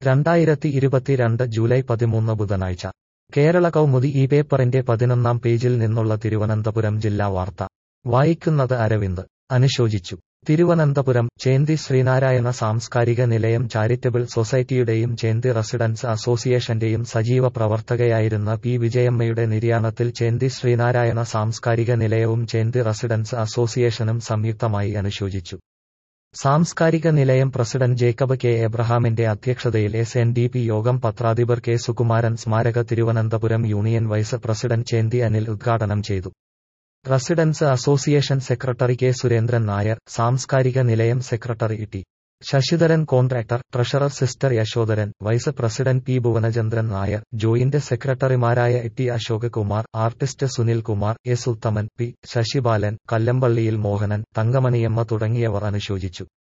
രണ്ടായിരത്തി ഇരുപത്തിരണ്ട് ജൂലൈ പതിമൂന്ന് ബുധനാഴ്ച കേരള കൗമുദി ഈ പേപ്പറിന്റെ പതിനൊന്നാം പേജിൽ നിന്നുള്ള തിരുവനന്തപുരം ജില്ലാ വാർത്ത വായിക്കുന്നത് അരവിന്ദ് അനുശോചിച്ചു തിരുവനന്തപുരം ചേന്തി ശ്രീനാരായണ സാംസ്കാരിക നിലയം ചാരിറ്റബിൾ സൊസൈറ്റിയുടെയും ചേന്തി റെസിഡൻസ് അസോസിയേഷന്റെയും സജീവ പ്രവർത്തകയായിരുന്ന പി വിജയമ്മയുടെ നിര്യാണത്തിൽ ചേന്തി ശ്രീനാരായണ സാംസ്കാരിക നിലയവും ചേന്തി റെസിഡൻസ് അസോസിയേഷനും സംയുക്തമായി അനുശോചിച്ചു സാംസ്കാരിക നിലയം പ്രസിഡന്റ് ജേക്കബ് കെ എബ്രഹാമിന്റെ അധ്യക്ഷതയിൽ എസ് എൻ ഡി പി യോഗം പത്രാധിപർ കെ സുകുമാരൻ സ്മാരക Thiruvananthapuram union vice president Chenthi Anil ഉദ്ഘാടനം ചെയ്തു residents association secretary K Surendran Nair സാംസ്കാരിക നിലയം secretary T Sasidharan contractor treasurer sister Yashodharan vice president P Bhuvanachandran Nair joint സെക്രട്ടറിമാരായ T Ashok Kumar artist Sunil Kumar S Uthaman P Sasibalan കല്ലമ്പള്ളിയിൽ മോഹനൻ തങ്കമണിയമ്മ തുടങ്ങിയവർ അനുശോചിച്ചു